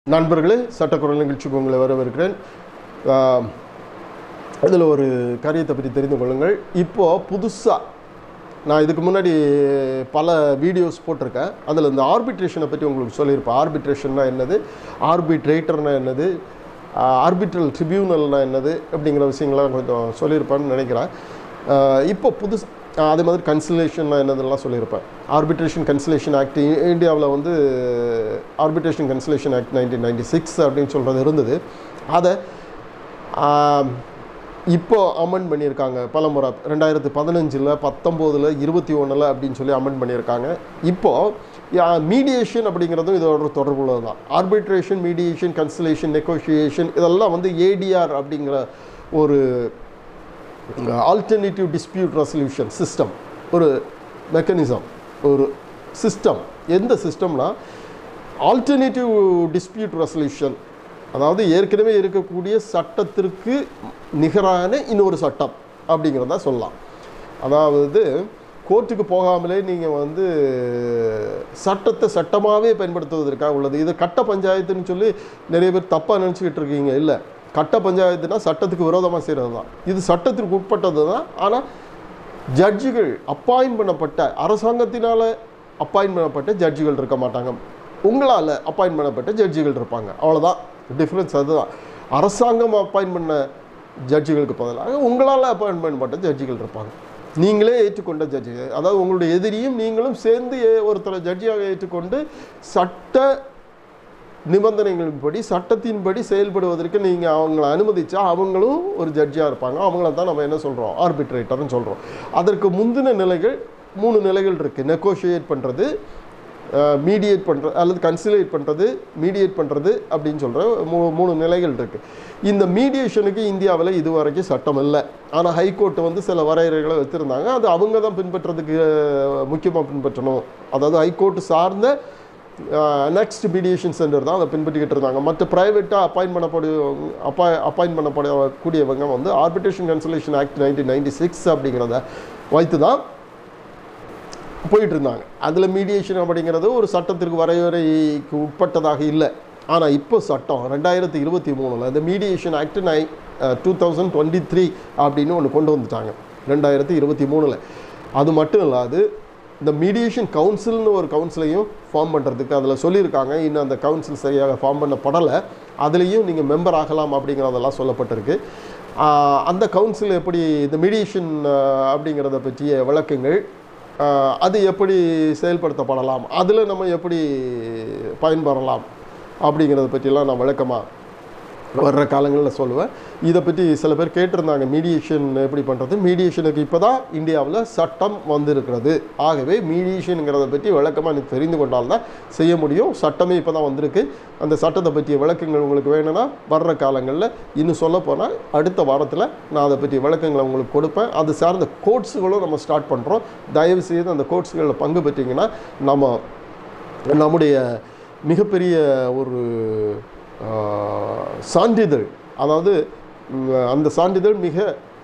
நண்பர்களே சட்டக்குரல் நிகழ்ச்சிக்கு உங்களை வரவேற்கிறேன் இதில் ஒரு காரியத்தை பற்றி தெரிந்து கொள்ளுங்கள் இப்போது புதுசாக நான் இதுக்கு முன்னாடி பல வீடியோஸ் போட்டிருக்கேன் அதில் இந்த ஆர்பிட்ரேஷனை பற்றி உங்களுக்கு சொல்லியிருப்பேன் ஆர்பிட்ரேஷன்னா என்னது ஆர்பிட்ரேட்டர்னா என்னது ஆர்பிட்ரல் ட்ரிபியூனல்னா என்னது அப்படிங்கிற விஷயங்கள்லாம் கொஞ்சம் சொல்லியிருப்பேன்னு நினைக்கிறேன் ஆஹ் இப்போ புதுசு ஆஹ் அதே மாதிரி கன்சலேஷன்னா என்னதெல்லாம் சொல்லியிருப்பேன் ஆர்பிட்ரேஷன் கன்சலேஷன் ஆக்ட் இந்தியாவில் வந்து arbitration conciliation act nineteen ninety six அப்படின்னு சொல்கிறது இருந்தது அதை ஆம், இப்போ அமெண்ட் பண்ணியிருக்காங்க பல முறை ரெண்டாயிரத்து பதினஞ்சில் பத்தொம்போதில் இருபத்தி ஒன்றில் அப்படின்னு சொல்லி அமெண்ட் பண்ணியிருக்காங்க இப்போது மீடியேஷன் அப்படிங்கிறதும் இதோட தொடர்புள்ளது தான் ஆர்பிட்ரேஷன் மீடியேஷன் கன்சலேஷன் நெகோஷியேஷன் இதெல்லாம் வந்து ஏடிஆர் அப்படிங்கிற ஒரு ஆல்டர்னேட்டிவ் டிஸ்பியூட் ரெசல்யூஷன் சிஸ்டம் ஒரு மெக்கானிசம் ஒரு சிஸ்டம் எந்த சிஸ்டம்னா ஆல்டர்னேட்டிவ் டிஸ்பியூட் ரெசல்யூஷன் அதாவது ஏற்கனவே இருக்கக்கூடிய சட்டத்திற்கு நிகரான இன்னொரு சட்டம் அப்படிங்கிறத சொல்லலாம் அதாவது கோர்ட்டுக்கு போகாமலே நீங்கள் வந்து சட்டத்தை சட்டமாகவே பயன்படுத்துவதற்காக உள்ளது இது கட்ட பஞ்சாயத்துன்னு சொல்லி நிறைய பேர் தப்பாக நினச்சிக்கிட்டு இருக்கீங்க இல்லை கட்ட பஞ்சாயத்துனா சட்டத்துக்கு விரோதமாக செய்கிறது தான் இது சட்டத்திற்கு உட்பட்டது தான் ஆனால் ஜட்ஜுகள் அப்பாயின்ட் பண்ணப்பட்ட அரசாங்கத்தினால் அப்பாயின்ட் பண்ணப்பட்ட ஜட்ஜுகள் இருக்க மாட்டாங்க உங்களால் அப்பாயின்ட் பண்ணப்பட்ட ஜட்ஜுகள் இருப்பாங்க அவ்வளோதான் டிஃப்ரென்ஸ் அதுதான் அரசாங்கம் அப்பாயின்ட் பண்ண ஜட்ஜுகளுக்கு பதிலாக உங்களால் அப்பாயின்ட் பண்ணப்பட்ட ஜட்ஜுகள் இருப்பாங்க நீங்களே ஏற்றுக்கொண்ட ஜட்ஜு அதாவது உங்களுடைய எதிரியும் நீங்களும் சேர்ந்து ஏ- ஒருத்தரை ஜட்ஜியாக ஏற்றுக்கொண்டு சட்ட நிபந்தனைகளின்படி சட்டத்தின்படி செயல்படுவதற்கு நீங்கள் அவங்கள அனுமதிச்சா அவங்களும் ஒரு ஜட்ஜியாக இருப்பாங்க அவங்கள தான் நம்ம என்ன சொல்கிறோம் ஆர்பிட்ரேட்டர்னு சொல்கிறோம் அதற்கு முந்தின நிலைகள் மூணு நிலைகள் இருக்குது நெகோஷியேட் பண்ணுறது மீடியேட் பண்ணுறது அல்லது கன்சிலேட் பண்ணுறது மீடியேட் பண்ணுறது அப்படின்னு சொல்கிற மூ மூணு நிலைகள் இருக்குது இந்த மீடியேஷனுக்கு இந்தியாவில் இதுவரைக்கும் சட்டம் இல்லை ஆனால் ஹைகோர்ட் வந்து சில வரையறைகளை வச்சுருந்தாங்க அது அவங்க தான் பின்பற்றுறதுக்கு முக்கியமாக பின்பற்றணும் அதாவது ஹைகோர்ட் சார்ந்த நெக்ஸ்ட் மீடியேஷன் சென்டர் தான் அதை பின்பற்றிக்கிட்டு இருந்தாங்க மற்ற ப்ரைவேட்டாக அப்பாயின்ட் பண்ணக்கூடிய அப்பாய் அப்பாயின்ட் பண்ணப்படக்கூடியவங்க வந்து arbitration conciliation act nineteen ninety six அப்படிங்கிறத வைத்து தான் போயிட்டு இருந்தாங்க அதில் மீடியேஷன் அப்படிங்கிறது ஒரு சட்டத்திற்கு வரையறைக்கு உட்பட்டதாக இல்லை ஆனால் இப்போ சட்டம் ரெண்டாயிரத்தி இருபத்தி மூணில் இந்த mediation act nine two thousand twenty three அப்படின்னு ஒன்று கொண்டு வந்துட்டாங்க ரெண்டாயிரத்தி இருபத்தி மூணில் அது மட்டும் இல்லாது இந்த மீடியேஷன் கவுன்சில்னு ஒரு கவுன்சிலையும் ஃபார்ம் பண்ணுறதுக்கு அதில் சொல்லியிருக்காங்க இன்னும் அந்த கவுன்சில் சரியாக ஃபார்ம் பண்ணப்படலை அதுலேயும் நீங்கள் மெம்பர் ஆகலாம் அப்படிங்கிறதெல்லாம் சொல்லப்பட்டிருக்கு ஆஹ் அந்த கவுன்சில் எப்படி இந்த மீடியேஷன் அப்படிங்கிறத பற்றிய விளக்கங்கள் ஆஹ் அது எப்படி செயல்படுத்தப்படலாம் அதில் நம்ம எப்படி பயன்பெறலாம் அப்படிங்கிறத பற்றிலாம் நான் விளக்கமாக வர்ற காலங்களில் சொல்லுவேன் இதை பற்றி சில பேர் கேட்டிருந்தாங்க மீடியேஷன் எப்படி பண்ணுறது மீடியேஷனுக்கு இப்போ தான் இந்தியாவில் சட்டம் வந்திருக்கிறது ஆகவே மீடியேஷனுங்கிறத பற்றி விளக்கமாக எனக்கு தெரிந்து கொண்டால்தான் செய்ய முடியும் சட்டமே இப்போ தான் வந்திருக்கு அந்த சட்டத்தை பற்றிய விளக்கங்கள் உங்களுக்கு வேணும்னா வர்ற காலங்களில் இன்னும் சொல்ல போனால் அடுத்த வாரத்தில் நான் அதை பற்றிய விளக்கங்களை உங்களுக்கு கொடுப்பேன் அது சார்ந்த கோர்ஸுகளும் நம்ம ஸ்டார்ட் பண்ணுறோம் தயவு செய்து அந்த கோர்ஸுகளில் பங்கு பெற்றீங்கன்னா நம்ம நம்முடைய மிகப்பெரிய ஒரு ஆஹ், சான்றிதழ் அதாவது ம், அந்த சான்றிதழ் மிக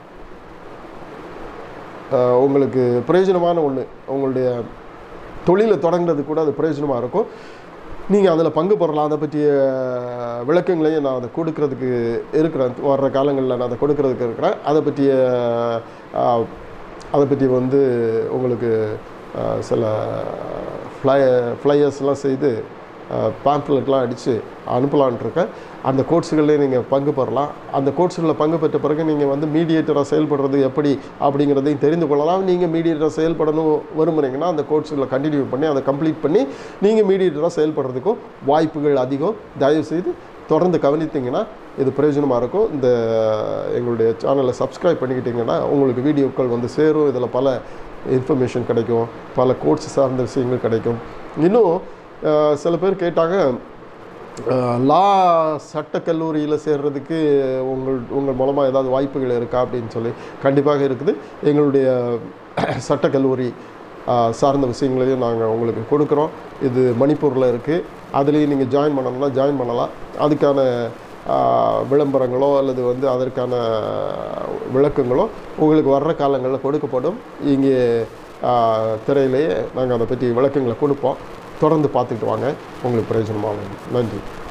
ஆஹ், உங்களுக்கு பிரயோஜனமான ஒன்று உங்களுடைய தொழிலை தொடங்குறது கூட அது பிரயோஜனமாக இருக்கும் நீங்கள் அதில் பங்கு பெறலாம் அதை பற்றிய விளக்கங்களையும் நான் அதை கொடுக்கறதுக்கு இருக்கிறேன் வர்ற காலங்களில் நான் அதை கொடுக்கறதுக்கு இருக்கிறேன் அதை பற்றிய ஆஹ், அதை பற்றி வந்து உங்களுக்கு ஆஹ், சில ஃப்ளை ஃப்ளையர்ஸ்லாம் செய்து பேம்ப்லெட்லாம் அடித்து அனுப்பலான்ட்டு இருக்கேன் அந்த கோர்ஸுகளில் நீங்கள் பங்கு பெறலாம் அந்த கோர்ஸுகளில் பங்கு பெற்ற பிறகு நீங்கள் வந்து மீடியேட்டராக செயல்படுறது எப்படி அப்படிங்கிறதையும் தெரிந்து கொள்ளலாம் நீங்கள் மீடியேட்டராக செயல்படணும் விரும்புனீங்கன்னா அந்த கோர்ஸுகளை கண்டினியூ பண்ணி அதை கம்ப்ளீட் பண்ணி நீங்கள் மீடியேட்டராக செயல்படுறதுக்கும் வாய்ப்புகள் அதிகம் தயவுசெய்து தொடர்ந்து கவனித்தீங்கன்னா இது பிரயோஜனமாக இருக்கும் இந்த எங்களுடைய சேனலை சப்ஸ்கிரைப் பண்ணிக்கிட்டிங்கன்னா உங்களுக்கு வீடியோக்கள் வந்து சேரும் இதில் பல இன்ஃபர்மேஷன் கிடைக்கும் பல கோர்ஸ் சார்ந்த விஷயங்கள் கிடைக்கும் இன்னும் அஹ், சில பேர் கேட்டாங்க லா சட்டக்கல்லூரியில் சேர்றதுக்கு உங்கள் உங்கள் மூலமாக ஏதாவது வாய்ப்புகள் இருக்கா அப்படின்னு சொல்லி கண்டிப்பாக இருக்குது எங்களுடைய சட்டக்கல்லூரி ஆஹ், சார்ந்த விஷயங்களையும் நாங்கள் உங்களுக்கு கொடுக்குறோம் இது மணிப்பூரில் இருக்குது அதுலேயும் நீங்கள் ஜாயின் பண்ணணும்னா ஜாயின் பண்ணலாம் அதுக்கான ஆஹ், விளம்பரங்களோ அல்லது வந்து அதற்கான விளக்கங்களோ உங்களுக்கு வர்ற காலங்களில் கொடுக்கப்படும் இங்கே ஆஹ், திரையிலேயே நாங்கள் அதை பற்றி விளக்கங்களை கொடுப்போம் தொடர்ந்து பார்த்துக்கிட்டு வாங்க உங்களுக்கு பிரயோஜனமாகும் நன்றி